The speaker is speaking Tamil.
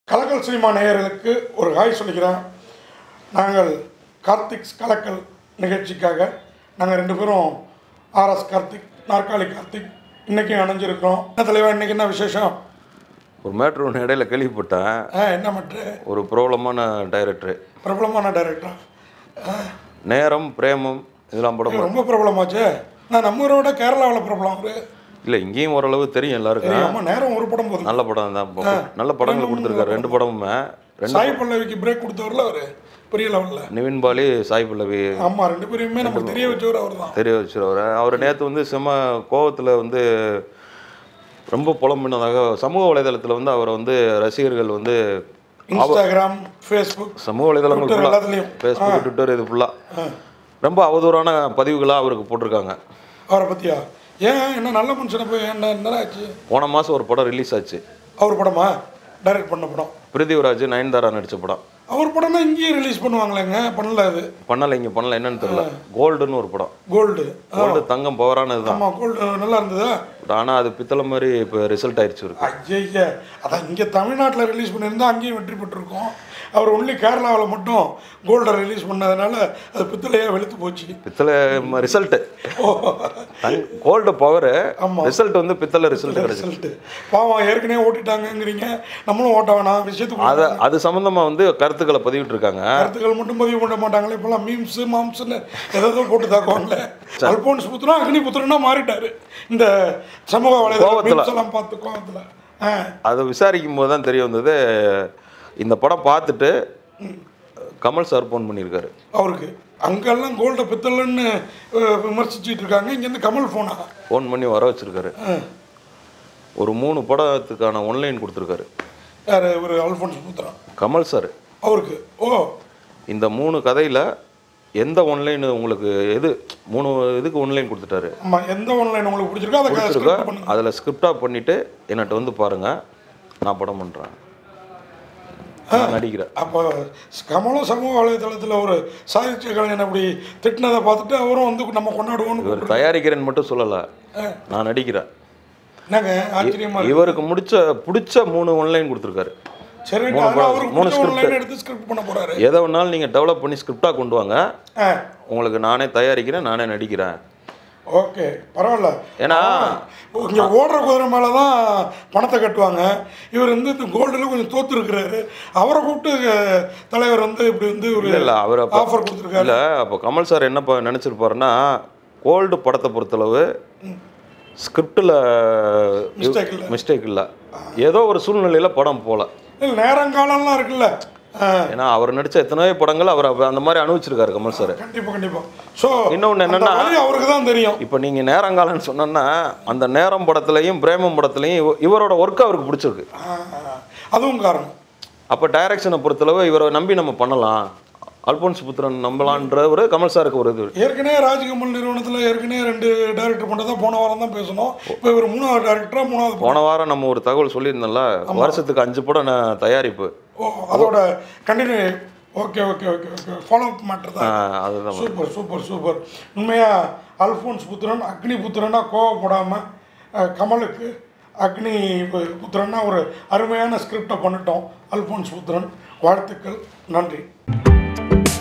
கலக்கல் சினிமா நேயர்களுக்கு ஒரு ஹாய் சொல்லிக்கிறேன் நாங்கள் கார்த்திக்ஸ் கலக்கல் நிகழ்ச்சிக்காக நாங்கள் ரெண்டு பேரும் ஆர்எஸ் கார்த்திக் நாற்காலி கார்த்திக் இன்றைக்கும் இணைஞ்சிருக்கிறோம் என்ன தலைவா இன்றைக்கி என்ன விசேஷம் ஒரு மேட்ரு ஒன்று இடையில கேள்விப்பட்டேன் ஆ என்ன மற்ற ஒரு ப்ராப்ளமான டைரக்டர் பிரபலமான டைரக்டரா நேரம் பிரேமம் இதெல்லாம் படம் ரொம்ப பிரபலமாச்சே நான் நம்ம ஊரை விட கேரளாவில் பிரபலம் அவரு இல்லை இங்கேயும் ஓரளவு தெரியும் எல்லாருக்கும் ஆமாம் நேரம் ஒரு படம் போதும் நல்ல படம் தான் இப்போ நல்ல படங்கள் கொடுத்துருக்காரு ரெண்டு படமுமே ரெண்டு சாய் பல்லவிக்கு பிரேக் கொடுத்தவரில் அவர் பெரிய லெவலில் நிவின் பாலி சாய் பல்லவி ஆமாம் ரெண்டு பேரையுமே நமக்கு தெரிய வச்சவர் அவர் தான் தெரிய வச்சிருவார் அவர் நேற்று வந்து செம்ம கோவத்தில் வந்து ரொம்ப புலம்பினதாக சமூக வலைதளத்தில் வந்து அவரை வந்து ரசிகர்கள் வந்து இன்ஸ்டாகிராம் ஃபேஸ்புக் சமூக வலைதளங்கள் ட்விட்டர் ஃபுல்லாக எல்லாத்துலேயும் ஃபேஸ்புக் ட்விட்டர் இது ஃபுல்லாக ரொம்ப அவதூறான பதிவுகளாக அவருக்கு போட்டிருக்காங்க அவரை பற்றியா ஏன் என்ன நல்ல மனுஷனை போய் என்ன என்ன ஆச்சு போன மாதம் ஒரு படம் ரிலீஸ் ஆச்சு அவர் படமா டைரக்ட் பண்ண படம் பிரித்திவிராஜ் நயன்தாரா நடித்த படம் அவர் படம் தான் இங்கேயும் ரிலீஸ் பண்ணுவாங்களேங்க பண்ணல அது பண்ணலை இங்கே பண்ணல என்னன்னு தெரியல கோல்டுன்னு ஒரு படம் கோல்டு கோல்டு தங்கம் பவரானது தான் ஆமாம் கோல்டு நல்லா இருந்ததா ஆனால் அது பித்தளை மாதிரி இப்போ ரிசல்ட் ஆயிடுச்சு இருக்கு ஐய அதான் இங்கே தமிழ்நாட்டில் ரிலீஸ் பண்ணியிருந்தா அங்கேயும் வெற்றி பெற்றிருக்கோம் அவர் ஒன்லி கேரளாவில் மட்டும் கோல்டை ரிலீஸ் பண்ணதுனால அது பித்தளையாக வெளுத்து போச்சு பித்தளை ரிசல்ட்டு ஓ தங் கோல்டு பவர் ஆமா. ரிசல்ட் வந்து பித்தளை ரிசல்ட் கிடைச்சு ரிசல்ட்டு பாவம் ஏற்கனவே ஓட்டிட்டாங்கங்கிறீங்க நம்மளும் ஓட்ட வேணாம் விஷயத்துக்கு அதை அது சம்மந்தமாக வந்து கருத்துக்களை பதிவிட்டு இருக்காங்க கருத்துக்கள் மட்டும் பதிவு பண்ண மாட்டாங்களே இப்பெல்லாம் மீம்ஸ் மாம்ஸ்னு ஏதோ போட்டு தாக்குவாங்களே அல்போன்ஸ் புத்திரா அக்னி புத்திரனா மாறிட்டாரு இந்த சமூக வலைதள கோவத்துல. மீம்ஸ் எல்லாம் பார்த்து கோவத்தில் ஆ அதை விசாரிக்கும் போது தான் தெரிய வந்தது இந்த படம் பார்த்துட்டு கமல் சார் ஃபோன் பண்ணியிருக்காரு அவருக்கு அங்கெல்லாம் கோல்டை பித்தளைன்னு அஹ், விமர்சிச்சுட்டு இருக்காங்க இங்கேருந்து கமல் ஃபோனா ஃபோன் பண்ணி வர வச்சிருக்காரு ஒரு மூணு படத்துக்கான ஒன்லைன் கொடுத்துருக்காரு யார் ஒரு அல்போன்ஸ் புத்திரா கமல் சார் அவருக்கு ஓ இந்த மூணு கதையில் எந்த ஒன்லைன் உங்களுக்கு எது மூணு இதுக்கு ஒன்லைன் கொடுத்துட்டாரு ஆமாம் எந்த ஒன்லைன் உங்களுக்கு பிடிச்சிருக்கோ அதை கொடுத்துருக்கா script பண்ணுங்க அதில் ஸ்கிரிப்டாக பண்ணிவிட்டு என்னட்ட வந்து பாருங்கள் நான் படம் பண்ணுறேன் நான் நடிக்கிறேன் அப்போ கமலும் சமூக வலைதளத்தில் ஒரு சாகித்ய கலைஞன் அப்படி திட்டினதை பார்த்துட்டு அவரும் வந்து நம்ம கொண்டாடுவோம்னு இவர் தயாரிக்கிறேன்னு மட்டும் சொல்லலை நான் நடிக்கிறேன் என்னங்க ஆச்சரியமா இருக்கு இவருக்கு முடிச்ச பிடிச்ச மூணு ஒன்லைன் கொடுத்துருக்காரு சரி மூணு அதில் படம், அவருக்கு மூணு பிடிச்ச script. ஒன்லைன் எடுத்து ஸ்கிரிப்ட் பண்ண போறாரு எதை வேணாலும் நீங்கள் டெவலப் பண்ணி ஸ்கிரிப்டாக கொண்டு வாங்க ஆ உங்களுக்கு நானே தயாரிக்கிறேன் நானே நடிக்கிறேன் ஓகே பரவாயில்ல ஏன்னா இங்கே ஓடுற குதிரை மேலே தான் பணத்தை கட்டுவாங்க இவர் வந்து இந்த கோல்டில் கொஞ்சம் தோத்து இருக்கிறாரு அவரை கூப்பிட்டு அஹ், தலைவர் வந்து இப்படி வந்து ஒரு இல்லை இல்லை அவர் அப்போ ஆஃபர் கொடுத்துருக்காரு இல்லை அப்போ கமல் சார் என்ன ப- நினைச்சிருப்பாருன்னா கோல்டு படத்தை பொறுத்தளவு ஸ்கிரிப்டில் Mistake இல்ல. மிஸ்டேக் இல்லை ஏதோ ஒரு சூழ்நிலையில் படம் போகல இல்லை நேரங்காலம்லாம் இருக்குல்ல ஆ, ஏன்னா அவர் நடித்த எத்தனையோ படங்கள் அவர் அப்ப அந்த மாதிரி அனுபவிச்சிருக்காரு கமல் சார் கண்டிப்பா கண்டிப்பா ஸோ இன்னொன்னு என்னன்னா- அவருக்கு தான் தெரியும் இப்போ நீங்கள் நேரங்காலம்னு சொன்னோன்னா அந்த நேரம் படத்துலையும் பிரேமம் படத்துலையும் இவ- இவரோட ஒர்க் அவருக்கு பிடிச்சிருக்கு ஆ, அதுவும் காரணம் அப்போ டைரக்ஷனை பொறுத்தளவு இவரை நம்பி நம்ம பண்ணலாம் அல்போன்ஸ் புத்திரன் நம்பலான்ற ஒரு கமல் சாருக்கு ஒரு இது ஏற்கனவே ராஜ்கமல் நிறுவனத்தில் ஏற்கனவே ரெண்டு டைரக்டர் பண்ணதை போன வாரம் தான் பேசணும் இப்போ இவர் மூணாவது டைரக்டராக மூணாவது படம். போன வாரம் நம்ம ஒரு தகவல் சொல்லியிருந்தோம்ல வருஷத்துக்கு அஞ்சு படம் நான் தயாரிப்பு ஓ அதோட continue okay okay okay okay follow up matter ஆ, தான் அதுதான் சூப்பர் சூப்பர் சூப்பர் உண்மையாக அல்ஃபோன்ஸ் புத்திரன் அக்னி புத்திரனா கோவப்படாமல் கமலுக்கு அக்னி பு- புத்திரன்னா ஒரு அருமையான ஸ்கிரிப்டை பண்ணிட்டோம் அல்ஃபோன்ஸ் புத்திரன் வாழ்த்துக்கள் நன்றி